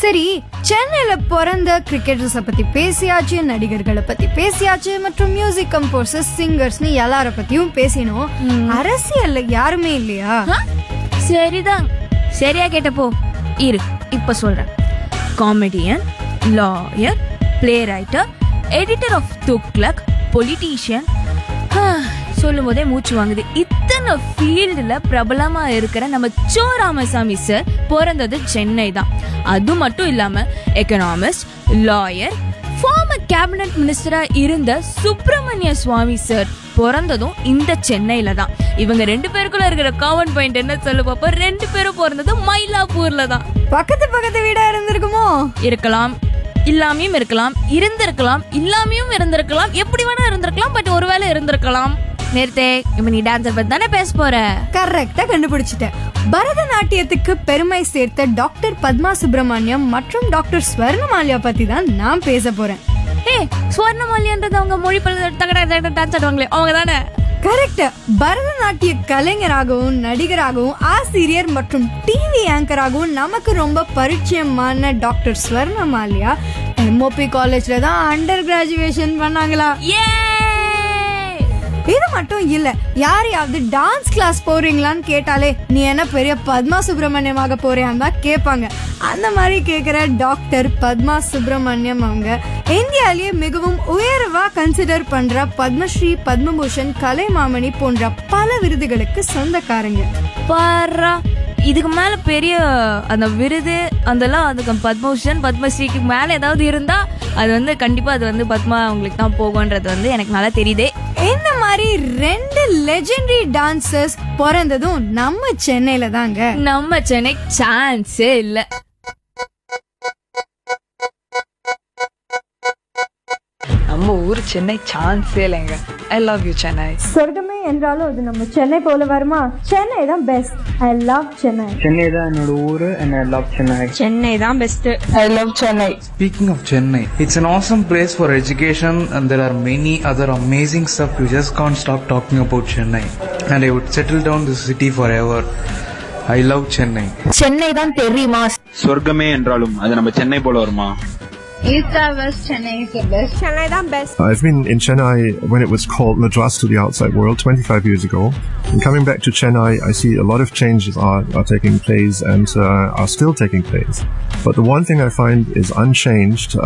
சரி சென்னையில பிறந்த கிரிக்கெட்டர்ஸ பத்தி பேசியாச்சு நடிகர்களை பத்தி பேசியாச்சு மற்றும் மியூசிக் கம்போசர்ஸ் சிங்கர்ஸ்னு எல்லார பத்தியும் பேசினோம் அரசியல்ல யாருமே இல்லையா ஆ? சரிதான் சரியா கேட்டப்போ இரு இப்ப சொல்றேன் comedian lawyer playwright editor of Thuglak politician சொல்லும் போதே மூச்சு வாங்குது இத்தனை ஃபீல்டுல பிரபலமா இருக்கிற நம்ம சோ ராமசாமி சார் பிறந்தது சென்னை தான் அது மட்டும் இல்லாம எக்கனாமிஸ்ட் லாயர் ஃபார்மர் கேபினட் மினிஸ்டரா இருந்த சுப்பிரமணிய சுவாமி சார் பிறந்ததும் இந்த சென்னையில தான் இவங்க ரெண்டு பேருக்குள்ள இருக்கிற காமன் பாயிண்ட் என்ன சொல்ல பாப்போம் ரெண்டு பேரும் பிறந்தது மயிலாப்பூர்ல தான் பக்கத்து பக்கத்து வீடா இருந்திருக்குமோ இருக்கலாம் இல்லாமையும் இருக்கலாம் இருந்திருக்கலாம் இல்லாமையும் இருந்திருக்கலாம் எப்படி வேணா இருந்திருக்கலாம் பட் ஒருவேளை இருந்திருக்கலாம் நேர்த்தே இப்ப நீ டான்ஸர் பத்தி தானே பேச போற கரெக்டா கண்டுபிடிச்சிட்டேன் பரதநாட்டியத்துக்கு பெருமை சேர்த்த டாக்டர் பத்மா சுப்பிரமணியம் மற்றும் டாக்டர் ஸ்வர்ணமாலியா பத்தி தான் நான் பேச போறேன் ஏ சுவர்ணமாலியன்றது அவங்க மொழி பல தகட டான்ஸ் ஆடுவாங்களே அவங்க தானே கரெக்ட் பரதநாட்டிய கலைஞராகவும் நடிகராகவும் ஆசிரியர் மற்றும் டிவி ஆங்கராகவும் நமக்கு ரொம்ப பரிச்சயமான டாக்டர் ஸ்வர்ணமாலியா எம்ஓபி காலேஜ்ல தான் அண்டர் கிராஜுவேஷன் பண்ணாங்களா ஏ இது மட்டும் இல்ல யாரையாவது டான்ஸ் கிளாஸ் போறீங்களான்னு கேட்டாலே நீ என்ன பெரிய பத்மா சுப்பிரமணியமாக போறியான்னு தான் கேட்பாங்க அந்த மாதிரி கேக்குற டாக்டர் பத்மா சுப்பிரமணியம் அவங்க இந்தியாலேயே மிகவும் உயர்வா கன்சிடர் பண்ற பத்மஸ்ரீ பத்மபூஷன் கலைமாமணி போன்ற பல விருதுகளுக்கு சொந்தக்காரங்க பாரா இதுக்கு மேல பெரிய அந்த விருது அதெல்லாம் அதுக்கு பத்மபூஷன் பத்மஸ்ரீக்கு மேல ஏதாவது இருந்தா அது வந்து கண்டிப்பா அது வந்து பத்மா அவங்களுக்கு தான் போகும்ன்றது வந்து எனக்கு நல்லா தெரியுதே இந்த மாதிரி ரெண்டு லெஜெண்டரி டான்சர்ஸ் பிறந்ததும் நம்ம சென்னையில தாங்க நம்ம சென்னை சான்ஸே இல்ல நம்ம ஊர் சென்னை சான்ஸே இல்லைங்க ஐ லவ் யூ சென்னை சொர்க்கமே என்றாலும் அது நம்ம சென்னை போல வருமா சென்னை தான் best I love Chennai Chennai தான் என்னோட ஊரு and I love Chennai Chennai தான் best I love Chennai Speaking of Chennai, it's an awesome place for education and there are many other amazing stuff. You just can't stop talking about Chennai. And I would settle down this city forever. I love Chennai. Chennai தான் தெரியுமா சொர்க்கமே என்றாலும் அது நம்ம சென்னை போல வருமா I've been in Chennai when it was called Madras to the outside world 25 years ago. And coming back to Chennai, I see a lot of changes are, are taking place and uh, are still taking place. But the one thing I find is unchanged